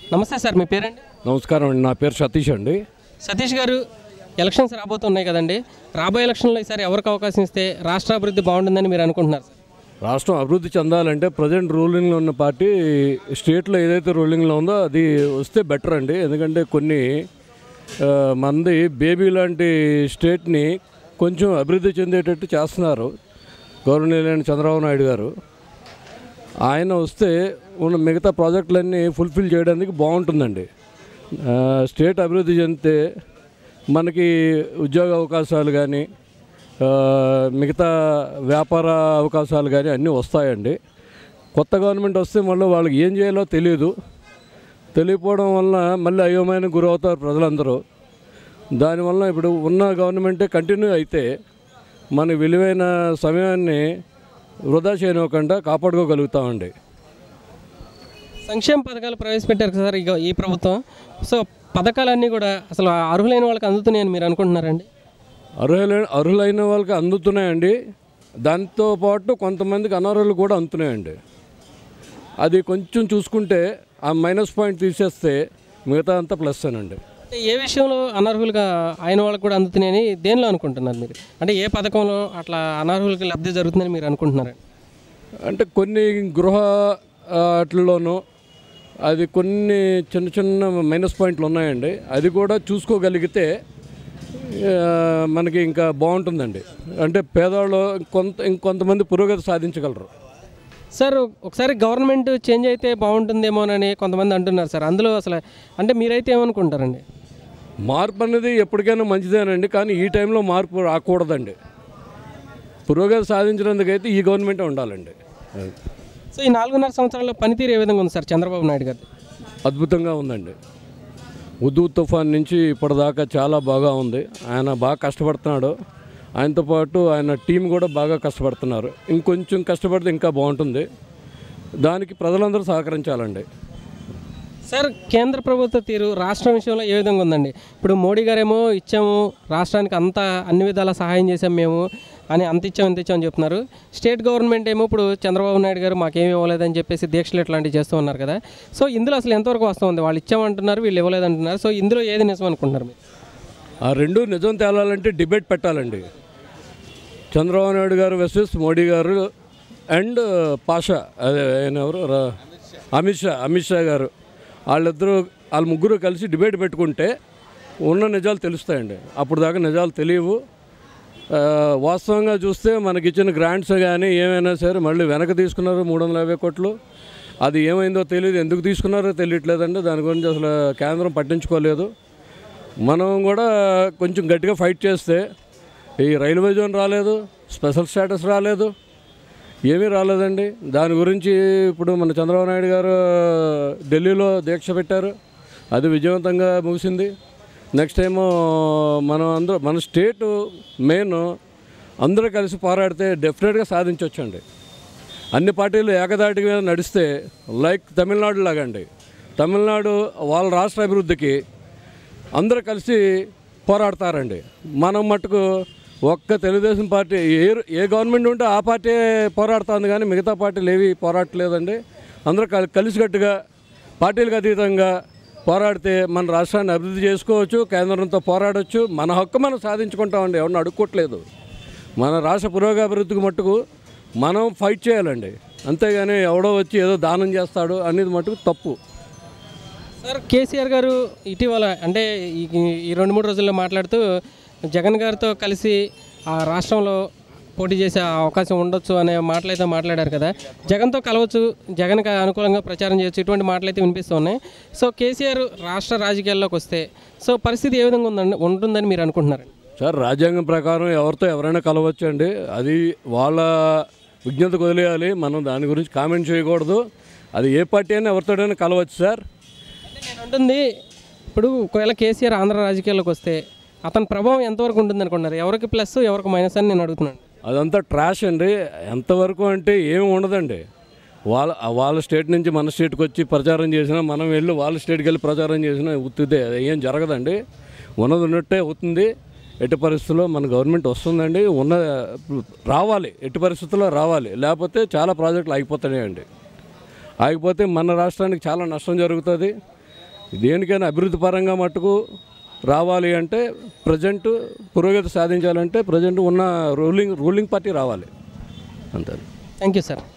నమస్తే సార్ మీ పేరండి నమస్కారం అండి నా పేరు సతీష్ అండి సతీష్ గారు ఎలక్షన్స్ రాబోతున్నాయి కదండి రాబోయే ఎలక్షన్లో ఈసారి ఎవరికి అవకాశం ఇస్తే రాష్ట్ర అభివృద్ధి బాగుంటుందని మీరు అనుకుంటున్నారు సార్ రాష్ట్రం అభివృద్ధి చెందాలంటే ప్రజెంట్ రూలింగ్లో ఉన్న పార్టీ స్టేట్లో ఏదైతే రూలింగ్లో ఉందో అది వస్తే బెటర్ అండి ఎందుకంటే కొన్ని ఆ, మంది బేబీ లాంటి స్టేట్ని కొంచెం అభివృద్ధి చెందేటట్టు చేస్తున్నారు గౌరవనీయులైన చంద్రబాబు నాయుడు గారు ఆయన వస్తే ఉన్న మిగతా ప్రాజెక్టులన్నీ ఫుల్ఫిల్ చేయడానికి బాగుంటుందండి ఆ, స్టేట్ అభివృద్ధి చెందితే మనకి ఉద్యోగ అవకాశాలు కానీ ఆ, మిగతా వ్యాపార అవకాశాలు కానీ అన్నీ వస్తాయండి కొత్త గవర్నమెంట్ వస్తే మళ్ళీ వాళ్ళకి ఏం చేయాలో తెలియదు తెలియకపోవడం వల్ల మళ్ళీ అయోమయానికి గురవుతారు ప్రజలందరూ దానివల్ల ఇప్పుడు ఉన్న గవర్నమెంటే కంటిన్యూ అయితే మన విలువైన సమయాన్ని వృధా చేయనివ్వకుండా కాపాడుకోగలుగుతామండి సంక్షేమ పథకాలు ప్రవేశపెట్టారు కదా సార్ ఇక ఈ ప్రభుత్వం సో పథకాలన్నీ కూడా అసలు అర్హులైన వాళ్ళకి అందుతున్నాయని మీరు అనుకుంటున్నారండి అర్హులైన అర్హులైన వాళ్ళకి అందుతున్నాయండి దాంతో పాటు కొంతమందికి అనర్హులు కూడా అందుతున్నాయండి అది కొంచెం చూసుకుంటే ఆ మైనస్ పాయింట్ తీసేస్తే మిగతా అంతా ప్లస్ అనండి అంటే ఏ విషయంలో అనర్హులుగా అయిన వాళ్ళకి కూడా అందుతున్నాయని దేనిలో అనుకుంటున్నారు మీరు అంటే ఏ పథకంలో అట్లా అనర్హులకి లబ్ధి జరుగుతుందని మీరు అనుకుంటున్నారండి అంటే కొన్ని గృహ ఆ, వాటిల్లోనూ అది కొన్ని చిన్న చిన్న మైనస్ పాయింట్లు ఉన్నాయండి అది కూడా చూసుకోగలిగితే ఆ, మనకి ఇంకా బాగుంటుందండి అంటే పేదవాళ్ళు కొంత ఇంకొంతమంది పురోగతి సాధించగలరు సార్ ఒకసారి గవర్నమెంట్ చేంజ్ అయితే బాగుంటుందేమోనని కొంతమంది అంటున్నారు సార్ అందులో అసలు అంటే మీరైతే ఏమనుకుంటారండి మార్పు అనేది ఎప్పటికైనా మంచిదేనండి కానీ ఈ టైంలో మార్పు రాకూడదండి పురోగతి సాధించినందుకైతే ఈ గవర్నమెంటే ఉండాలండి సో ఈ నాలుగున్నర సంవత్సరాల్లో పనితీరు ఏ విధంగా ఉంది సార్ చంద్రబాబు నాయుడు గారు అద్భుతంగా ఉందండి ఉద్దు తుఫాన్ నుంచి ఇప్పటిదాకా చాలా బాగా ఉంది ఆయన బాగా కష్టపడుతున్నాడు ఆయనతో పాటు ఆయన టీం కూడా బాగా కష్టపడుతున్నారు ఇంకొంచెం కష్టపడితే ఇంకా బాగుంటుంది దానికి ప్రజలందరూ సహకరించాలండి సార్ కేంద్ర ప్రభుత్వ తీరు రాష్ట్రం విషయంలో ఏ విధంగా ఉందండి ఇప్పుడు మోడీ గారేమో ఇచ్చాము రాష్ట్రానికి అంతా అన్ని విధాలా సహాయం చేసాం మేము అని అంత ఇచ్చాం ఇంత ఇచ్చాం అని చెప్తున్నారు స్టేట్ గవర్నమెంట్ ఏమో ఇప్పుడు చంద్రబాబు నాయుడు గారు మాకేమి ఇవ్వలేదని చెప్పేసి దీక్షలు ఇట్లాంటివి చేస్తూ ఉన్నారు కదా సో ఇందులో అసలు ఎంతవరకు వస్తుంది వాళ్ళు ఇచ్చామంటున్నారు వీళ్ళు ఇవ్వలేదంటున్నారు సో ఇందులో ఏది నిజం అనుకుంటున్నారు మీరు ఆ రెండు నిజం తేలాలంటే డిబేట్ పెట్టాలండి చంద్రబాబు నాయుడు గారు వర్సెస్ మోడీ గారు అండ్ పాషా అదే ఆయన ఎవరు రా- అమిత్ షా అమిత్ షా గారు వాళ్ళిద్దరూ వాళ్ళ ముగ్గురు కలిసి డిబేట్ పెట్టుకుంటే ఉన్న నిజాలు తెలుస్తాయండి అప్పుడు దాకా నిజాలు తెలియవు ఆ, వాస్తవంగా చూస్తే మనకి ఇచ్చిన గ్రాంట్స్ కానీ ఏమైనా సరే మళ్ళీ వెనక తీసుకున్నారు మూడు వందల యాభై కోట్లు అది ఏమైందో తెలియదు ఎందుకు తీసుకున్నారో తెలియట్లేదండి దాని గురించి అసలు కేంద్రం పట్టించుకోలేదు మనం కూడా కొంచెం గట్టిగా ఫైట్ చేస్తే ఈ రైల్వే జోన్ రాలేదు స్పెషల్ స్టేటస్ రాలేదు ఏమీ రాలేదండి దాని గురించి ఇప్పుడు మన చంద్రబాబు నాయుడు గారు ఢిల్లీలో దీక్ష పెట్టారు అది విజయవంతంగా ముగిసింది నెక్స్ట్ ఏమో మనం అందరూ మన స్టేట్ మెయిన్ అందరూ కలిసి పోరాడితే డెఫినెట్గా సాధించవచ్చండి అన్ని పార్టీలు ఏకదాటిగా నడిస్తే లైక్ తమిళనాడు లాగండి తమిళనాడు వాళ్ళ రాష్ట్ర అభివృద్ధికి అందరూ కలిసి పోరాడతారండి మనం మట్టుకు ఒక్క తెలుగుదేశం పార్టీ ఏ ఏ గవర్నమెంట్ ఉంటే ఆ పార్టీ పోరాడుతుంది కానీ మిగతా పార్టీలు ఏవి పోరాడట్లేదండి అందరూ కలి కలిసికట్టుగా పార్టీలకు అతీతంగా పోరాడితే మన రాష్ట్రాన్ని అభివృద్ధి చేసుకోవచ్చు కేంద్రంతో పోరాడవచ్చు మన హక్కు మనం సాధించుకుంటామండి ఎవరిని అడుక్కోవట్లేదు మన రాష్ట్ర పురోగభివృద్ధికి మట్టుకు మనం ఫైట్ చేయాలండి అంతేగాని ఎవడో వచ్చి ఏదో దానం చేస్తాడు అనేది మట్టుకు తప్పు సార్ కేసీఆర్ గారు ఇటీవల అంటే ఈ ఈ రెండు మూడు రోజుల్లో మాట్లాడుతూ జగన్ గారితో కలిసి ఆ రాష్ట్రంలో పోటీ చేసే అవకాశం ఉండొచ్చు అనే మాటలైతే మాట్లాడారు కదా జగన్తో కలవచ్చు జగన్కి అనుకూలంగా ప్రచారం చేయొచ్చు ఇటువంటి మాటలైతే వినిపిస్తున్నాయి సో కేసీఆర్ రాష్ట్ర రాజకీయాల్లోకి వస్తే సో పరిస్థితి ఏ విధంగా ఉందండి ఉంటుందని మీరు అనుకుంటున్నారు సార్ రాజ్యాంగం ప్రకారం ఎవరితో ఎవరైనా కలవచ్చు అండి అది వాళ్ళ విజ్ఞతకు వదిలేయాలి మనం దాని గురించి కామెంట్ చేయకూడదు అది ఏ పార్టీ అయినా ఎవరితోనైనా కలవచ్చు సార్ అంటే నేను అంటుంది ఇప్పుడు ఒకవేళ కేసీఆర్ ఆంధ్ర రాజకీయాల్లోకి వస్తే అతని ప్రభావం ఎంతవరకు ఉంటుంది అనుకుంటున్నారు ఎవరికి ప్లస్ ఎవరికి మైనస్ అని నేను అడుగుతున్నాను అదంతా ట్రాష్ అండి ఎంతవరకు అంటే ఏమి ఉండదండి వాళ్ళ వాళ్ళ స్టేట్ నుంచి మన స్టేట్కి వచ్చి ప్రచారం చేసినా మనం వెళ్ళి వాళ్ళ స్టేట్కి వెళ్ళి ప్రచారం చేసినా ఉత్తిదే అది ఏం జరగదండి ఉన్నది ఉన్నట్టే అవుతుంది ఎట్టి పరిస్థితుల్లో మన గవర్నమెంట్ వస్తుందండి ఉన్న రావాలి ఎట్టి పరిస్థితుల్లో రావాలి లేకపోతే చాలా ప్రాజెక్టులు ఆగిపోతున్నాయండి ఆగిపోతే మన రాష్ట్రానికి చాలా నష్టం జరుగుతుంది దేనికైనా అభివృద్ధి పరంగా మట్టుకు రావాలి అంటే ప్రజెంట్ పురోగతి సాధించాలంటే ప్రజెంట్ ఉన్న రూలింగ్ రూలింగ్ పార్టీ రావాలి అంతే థ్యాంక్ యూ సార్